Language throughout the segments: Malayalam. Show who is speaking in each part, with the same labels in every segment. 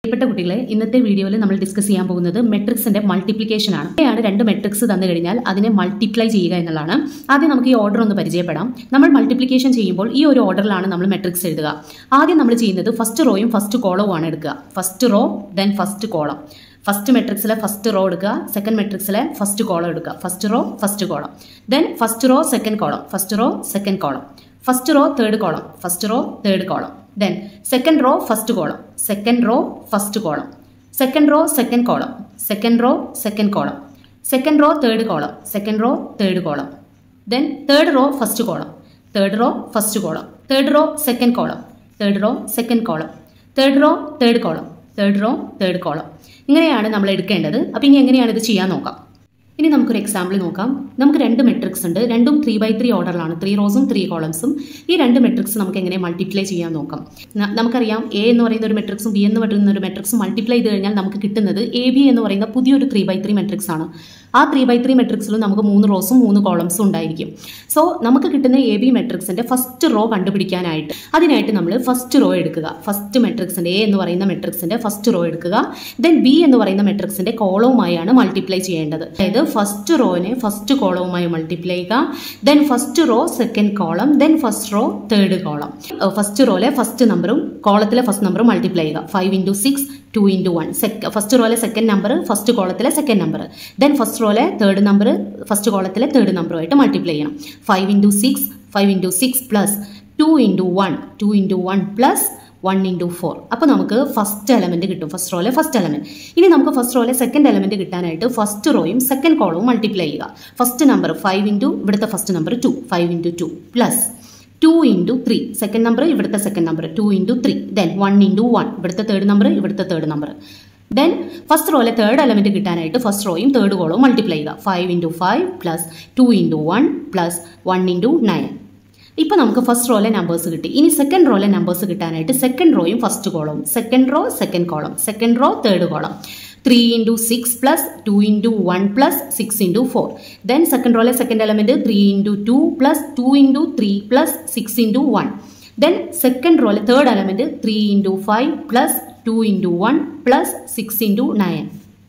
Speaker 1: പ്രിയപ്പെട്ട കുട്ടികളെ ഇന്നത്തെ വീഡിയോയിൽ നമ്മൾ ഡിസ്കസ് ചെയ്യാൻ പോകുന്നത് മെട്രിക്സിന്റെ മൾട്ടിപ്ലിക്കേഷൻ ആണ് ഇവിടെയാണ് രണ്ട് മെട്രിക്സ് തന്നു കഴിഞ്ഞാൽ അതിനെ മൾട്ടിപ്ലൈ ചെയ്യുക എന്നുള്ളതാണ് ആദ്യം നമുക്ക് ഈ ഓർഡർ ഒന്ന് പരിചയപ്പെടാം നമ്മൾ മൾട്ടിപ്ലിക്കേഷൻ ചെയ്യുമ്പോൾ ഈ ഒരു ഓർഡറിലാണ് നമ്മൾ മെട്രിക്സ് എഴുതുക ആദ്യം നമ്മൾ ചെയ്യുന്നത് ഫസ്റ്റ് റോയും ഫസ്റ്റ് കോളവും ആണ് എടുക്കുക first row then first column first മെട്രിക്സിലെ ഫസ്റ്റ് റോ എടുക്കുക സെക്കൻഡ് മെട്രിക്സിലെ ഫസ്റ്റ് കോളം എടുക്കുക first row first column then first row second column first row second column first row third column first row third column then second row first column second row first column second row second column second row second column second row third column second row third column then third row first column third row first column third row second column third row second column third row third column third row third column ഇങ്ങനെയാണ് നമ്മൾ എടുക്കേണ്ടത് അപ്പോൾ ഇനി എങ്ങനെയാണ് ഇത് ചെയ്യാൻ നോക്കാം ഇനി നമുക്കൊരു എക്സാമ്പിൾ നോക്കാം നമുക്ക് രണ്ട് മെട്രിക്സ് ഉണ്ട് രണ്ടും ത്രീ ബൈ ത്രീ ഓർഡറിലാണ് ത്രീ റോസും ത്രീ കോളംസും ഈ രണ്ട് മെട്രിക്സ് നമുക്ക് എങ്ങനെ മൾട്ടിപ്ലൈ ചെയ്യാൻ നോക്കാം ന- നമുക്കറിയാം എ എന്ന് പറയുന്ന ഒരു മെട്രിക്സും ബി എന്ന് പറയുന്ന ഒരു മെട്രിക്സും മൾട്ടിപ്ലൈ ചെയ്ത് കഴിഞ്ഞാൽ നമുക്ക് കിട്ടുന്നത് എ ബി എന്ന് പറയുന്ന പുതിയൊരു ത്രീ ബൈ ത്രീ മെട്രിക്സ് ആണ് ആ ത്രീ ബൈ ത്രീ മെട്രിക്സിൽ നമുക്ക് മൂന്ന് റോസും മൂന്ന് കോളംസും ഉണ്ടായിരിക്കും സോ നമുക്ക് കിട്ടുന്ന എ ബി മെട്രിക്സിന്റെ ഫസ്റ്റ് റോ കണ്ടുപിടിക്കാനായിട്ട് അതിനായിട്ട് നമ്മൾ ഫസ്റ്റ് റോ എടുക്കുക ഫസ്റ്റ് മെട്രിക്സിന്റെ എ എന്ന് പറയുന്ന മെട്രിക്സിന്റെ ഫസ്റ്റ് റോ എടുക്കുക ദെൻ ബി എന്ന് പറയുന്ന മെട്രിക്സിന്റെ കോളവുമായാണ് മൾട്ടിപ്ലൈ ചെയ്യേണ്ടത് അതായത് ഫസ്റ്റ് റോനെ ഫസ്റ്റ് കോളവുമായി മൾട്ടിപ്ലൈ ചെയ്യുക then first row second column then first row third column first റോയിലെ ഫസ്റ്റ് നമ്പറും കോളത്തിലെ ഫസ്റ്റ് നമ്പറും മൾട്ടിപ്ലൈ ചെയ്യുക five into six two into one second first റോയിലെ second number first കോളത്തിലെ second number then first റോയിലെ തേർഡ് നമ്പർ ഫസ്റ്റ് കോളത്തിലെ തേർഡ് നമ്പറുമായിട്ട് മൾട്ടിപ്ലൈ ചെയ്യണം five into six five into six plus two into one two into one plus one into four അപ്പോൾ നമുക്ക് ഫസ്റ്റ് എലമെന്റ് കിട്ടും ഫസ്റ്റ് റോയിലെ ഫസ്റ്റ് എലമെന്റ് ഇനി നമുക്ക് ഫസ്റ്റ് റോയിലെ സെക്കൻഡ് എലമെന്റ് കിട്ടാനായിട്ട് ഫസ്റ്റ് റോയും സെക്കൻഡ് കോളവും മൾട്ടിപ്ലൈ ചെയ്യുക ഫസ്റ്റ് നമ്പർ ഫൈവ് ഇൻറ്റു ഇവിടുത്തെ first number two five into two plus two into three second number ഇവിടുത്തെ second number two into three then one into one ഇവിടുത്തെ തേർഡ് നമ്പർ ഇവിടുത്തെ തേർഡ് നമ്പർ ദെൻ ഫസ്റ്റ് റോയിലെ തേർഡ് എലമെന്റ് കിട്ടാനായിട്ട് ഫസ്റ്റ് റോയും തേർഡ് കോളവും മൾട്ടിപ്ലൈ ചെയ്യുക five into five plus two into one plus one into nine ഇപ്പോൾ നമുക്ക് ഫസ്റ്റ് റോയിലെ നമ്പേഴ്സ് കിട്ടി ഇനി സെക്കൻഡ് റോയിലെ നമ്പേഴ്സ് കിട്ടാനായിട്ട് സെക്കൻഡ് റോയും ഫസ്റ്റ് കോളവും second row second column second row third column three into six plus two into one plus six into four then second റോയിലെ second element three into two plus two into three plus six into one then second റോയിലെ third element three into five plus two into one plus six into nine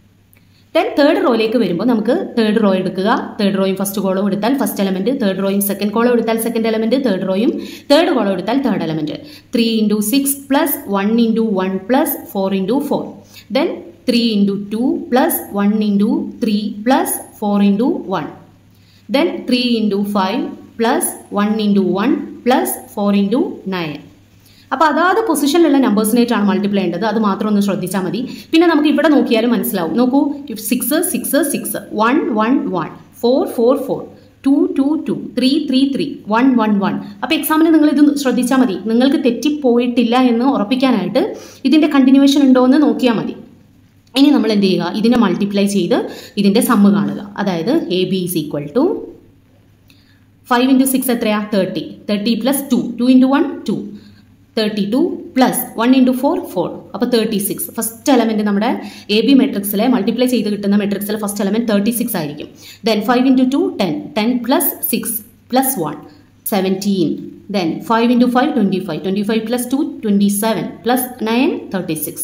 Speaker 1: then third റോയിലേക്ക് വരുമ്പോൾ നമുക്ക് തേർഡ് റോ എടുക്കുക തേർഡ് റോയും ഫസ്റ്റ് കോളം എടുത്താൽ ഫസ്റ്റ് എലമെന്റ് തേർഡ് റോയും സെക്കൻഡ് കോളം എടുത്താൽ സെക്കൻഡ് എലമെന്റ് തേർഡ് റോയും തേർഡ് കോളം എടുത്താൽ third element three into six plus one into one plus four into four then three into two plus one into three plus four into one then three into five plus one into one plus four into nine അപ്പോൾ അതാത് പൊസിഷനിലുള്ള നമ്പേഴ്സിനായിട്ടാണ് മൾട്ടിപ്ലൈ ചെയ്യേണ്ടത് അത് മാത്രം ഒന്ന് ശ്രദ്ധിച്ചാൽ മതി പിന്നെ നമുക്ക് ഇവിടെ നോക്കിയാലും മനസ്സിലാവും നോക്കൂ six six six one one one four four four two two two three three three one one one അപ്പോൾ എക്സാമിന് നിങ്ങൾ ഇത് ശ്രദ്ധിച്ചാൽ മതി നിങ്ങൾക്ക് തെറ്റിപ്പോയിട്ടില്ല എന്ന് ഉറപ്പിക്കാനായിട്ട് ഇതിൻ്റെ കണ്ടിന്യൂവേഷൻ ഉണ്ടോ എന്ന് നോക്കിയാൽ മതി ഇനി നമ്മൾ എന്ത് ചെയ്യുക ഇതിനെ മൾട്ടിപ്ലൈ ചെയ്ത് ഇതിൻ്റെ സമ്മ് കാണുക അതായത് A B is equal to five into six എത്രയാ thirty thirty plus two two into one two thirty two plus one into four four അപ്പോൾ തേർട്ടി സിക്സ് ഫസ്റ്റ് എലമെന്റ് നമ്മുടെ എ ബി മെട്രിക്സിലെ മൾട്ടിപ്ലൈ ചെയ്ത് കിട്ടുന്ന മെട്രിക്സിലെ ഫസ്റ്റ് എലമെന്റ് തേർട്ടി സിക്സ് ആയിരിക്കും then five into two ten ten plus six plus one seventeen then five into five twenty five twenty five plus two twenty seven plus nine thirty six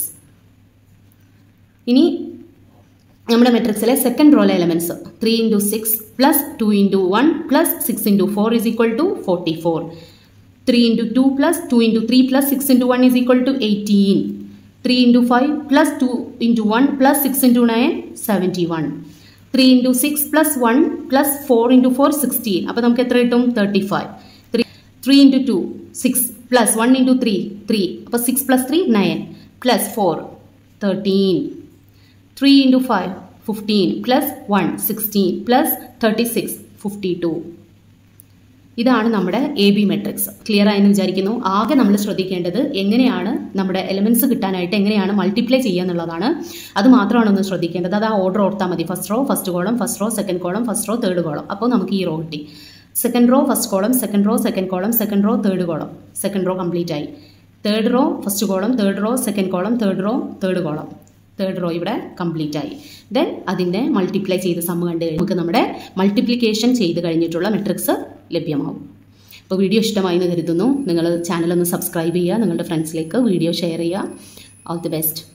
Speaker 1: ഇനി നമ്മുടെ മെട്രിക്സിലെ സെക്കൻഡ് റോയിലെ elements three into six plus two into one plus six into four is equal to forty four three into two plus two into three plus six into one is equal to eighteen three into five plus two into one plus six into nine seventy one three into six plus one plus four into four sixteen അപ്പോൾ നമുക്ക് എത്ര കിട്ടും thirty five three three into two six plus one into three three അപ്പോൾ six plus three nine plus four thirteen three into five fifteen plus one sixteen plus thirty six fifty two ഇതാണ് നമ്മുടെ എ ബി മെട്രിക്സ് ക്ലിയർ ആയെന്ന് വിചാരിക്കുന്നു ആകെ നമ്മൾ ശ്രദ്ധിക്കേണ്ടത് എങ്ങനെയാണ് നമ്മുടെ എലമെന്റ്സ് കിട്ടാനായിട്ട് എങ്ങനെയാണ് മൾട്ടിപ്ലൈ ചെയ്യുക എന്നുള്ളതാണ് അത് മാത്രമാണ് ഒന്ന് ശ്രദ്ധിക്കേണ്ടത് അത് ആ ഓർഡർ ഓർത്താൽ മതി first row first column first row second column first row third column അപ്പോൾ നമുക്ക് ഈ റോ കിട്ടി second row first column second row second column second row third column second row complete ആയി third row first column third row second column third row third column third row ഇവിടെ കംപ്ലീറ്റ് ആയി ദെൻ അതിൻ്റെ മൾട്ടിപ്ലൈ ചെയ്ത് സമ്മ കണ്ട് കഴിഞ്ഞ് നമുക്ക് നമ്മുടെ മൾട്ടിപ്ലിക്കേഷൻ ചെയ്ത് കഴിഞ്ഞിട്ടുള്ള മെട്രിക്സ് ലഭ്യമാവും അപ്പോൾ വീഡിയോ ഇഷ്ടമായി എന്ന് കരുതുന്നു നിങ്ങൾ ചാനൽ ഒന്ന് സബ്സ്ക്രൈബ് ചെയ്യുക നിങ്ങളുടെ ഫ്രണ്ട്സിലേക്ക് വീഡിയോ ഷെയർ ചെയ്യുക ഓൾ ദി ബെസ്റ്റ്